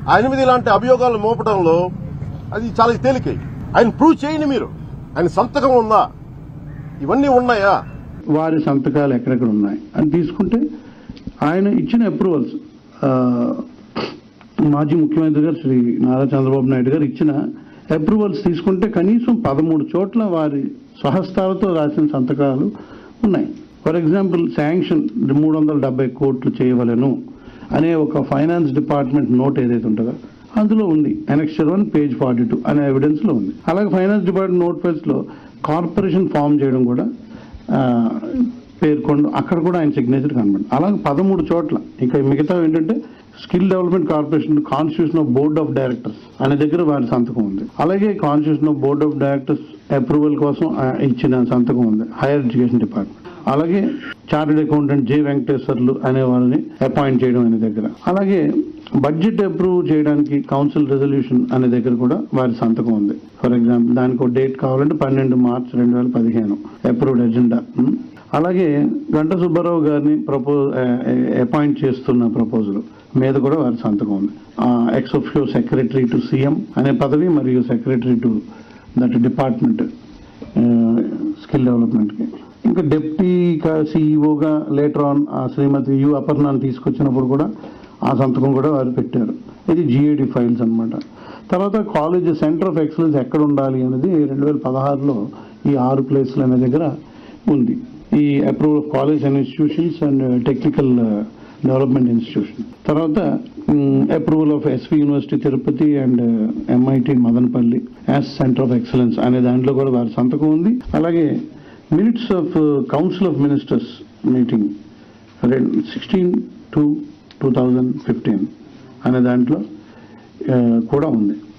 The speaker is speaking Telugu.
ఆయన మీద ఇలాంటి అభియోగాలు మోపడంలో అది చాలా తేలికై ఆయన ప్రూవ్ చేయండి మీరు ఆయన సంతకం ఉందా ఇవన్నీ ఉన్నాయా వారి సంతకాలు ఎక్కడెక్కడ ఉన్నాయి అని తీసుకుంటే ఆయన ఇచ్చిన అప్రూవల్స్ మాజీ ముఖ్యమంత్రి గారు శ్రీ నారా చంద్రబాబు నాయుడు గారు ఇచ్చిన అప్రూవల్స్ తీసుకుంటే కనీసం పదమూడు చోట్ల వారి స్వహస్తాలతో రాసిన సంతకాలు ఉన్నాయి ఫర్ ఎగ్జాంపుల్ శాంక్షన్ మూడు వందల డెబ్బై కోట్లు చేయవలెను అనే ఒక ఫైనాన్స్ డిపార్ట్మెంట్ నోట్ ఏదైతే ఉంటుందో అందులో ఉంది annexure one page forty two అనే ఎవిడెన్స్ లో ఉంది అలాగే ఫైనాన్స్ డిపార్ట్మెంట్ నోట్ పేజ్ లో కార్పొరేషన్ ఫామ్ చేయడం కూడా ఆ, పేర్కొండు అక్కడ కూడా ఆయన సిగ్నేచర్ కనబడి అలాగే పదమూడు చోట్ల ఇంకా మిగతా ఏంటంటే skill development corporation constitution of board of directors అనే దగ్గర వారి సంతకం ఉంది అలాగే constitution of board of directors approval కోసం ఆ, ఇచ్చిన సంతకం ఉంది హైయర్ ఎడ్యుకేషన్ డిపార్ట్మెంట్ అలాగే చార్టెడ్ అకౌంటెంట్ జె వెంకటేశ్వర్లు అనే వాళ్ళని అపాయింట్ చేయడం అనే దగ్గర అలాగే బడ్జెట్ అప్రూవ్ చేయడానికి కౌన్సిల్ రెజల్యూషన్ అనే దగ్గర కూడా వారి సంతకం ఉంది ఫర్ ఎగ్జాంపుల్ దానికి ఒక డేట్ కావాలంటే పన్నెండు మార్చ్ రెండు వేల పదిహేను అప్రూవ్డ్ ఎజెండా అలాగే గంట సుబ్బారావు గారిని ప్రపోజ్ అపాయింట్ చేస్తున్న ప్రపోజల్ మీద కూడా వారి సంతకం ఉంది ex officio secretary to CM అనే పదవి మరియు secretary to that department skill development కి ఇంకా డెప్యూటీ సిఇఓగా లేటర్ ఆన్ శ్రీమతి యు అపర్ణాన్ని తీసుకొచ్చినప్పుడు కూడా ఆ సంతకం కూడా వారు పెట్టారు ఇది జిఏడి ఫైల్స్ అన్నమాట తర్వాత కాలేజ్ సెంటర్ ఆఫ్ ఎక్సలెన్స్ ఎక్కడ ఉండాలి అనేది రెండు వేల పదహారులో ఈ ఆరు ప్లేస్లు అనే దగ్గర ఉంది ఈ approval of college and institutions and technical development institution తర్వాత approval of SV university Tirupati and MIT Madanapalle as centre of excellence అనే దాంట్లో కూడా వారి సంతకం ఉంది అలాగే minutes of council of ministers meeting sixteen two two thousand fifteen అనే దాంట్లో ఆ, కూడా ఉంది